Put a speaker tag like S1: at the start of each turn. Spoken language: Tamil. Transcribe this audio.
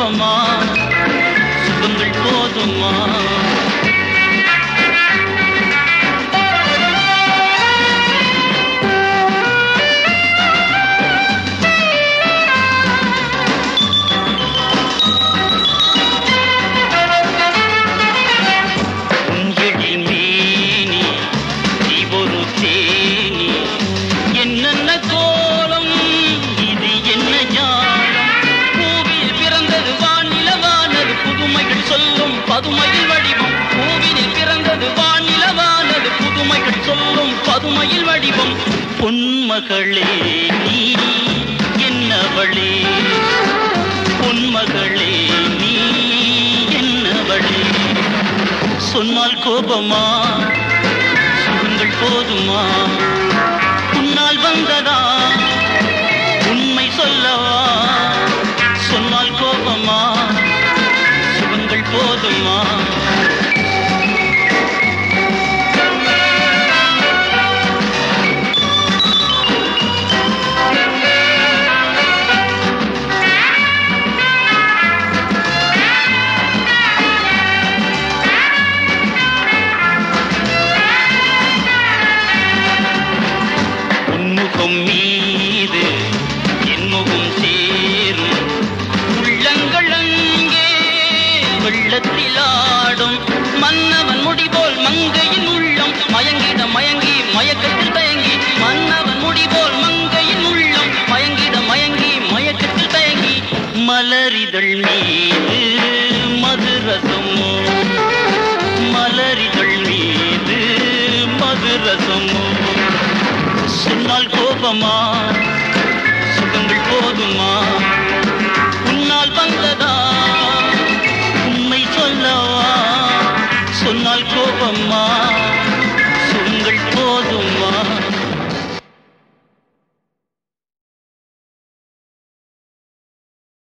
S1: கோபமா சுகங்கள் போதுமா உஞ்செழி மேனி நீ ஒரு தேனி என்னென்ன கோலம் இது என்ன ஞானம் பூவில் பிறந்தது வானிலவானது புதுமைகள் சொல்லும் பதுமையில் வடிவம் பூவினில் பிறந்தது வானிலவானது புதுமைகள் சொல்லும் பதுமையில் வடிவம் பொன்மகளே நீ என்னவளே பொன்மகளே நீ என்னவளே சொன்னால் கோபமா சுகங்கள் போதுமா உன்னால் வந்ததா உண்மை சொல்லவா சொன்னால் கோபமா சுகங்கள் போதுமா உன்முகம் மீது என் முகம் சேரும் உள்ளங்கள் அங்கே வெள்ளத்தில் ஆடும் மன்னவன் முடிபோல் மங்கையின் உள்ளம் மயங்கிட மயங்கி மயக்கத்தில் தயங்கி மன்னவன் முடிபோல் மங்கையின் உள்ளம் மயங்கிட மயங்கி மயக்கத்தில் தயங்கி மலரிதழ் மீது மதுரசமோ மலரிதழ் மீது மதுரசமோ சொன்னால் கோபமா சுகங்கள் போதுமா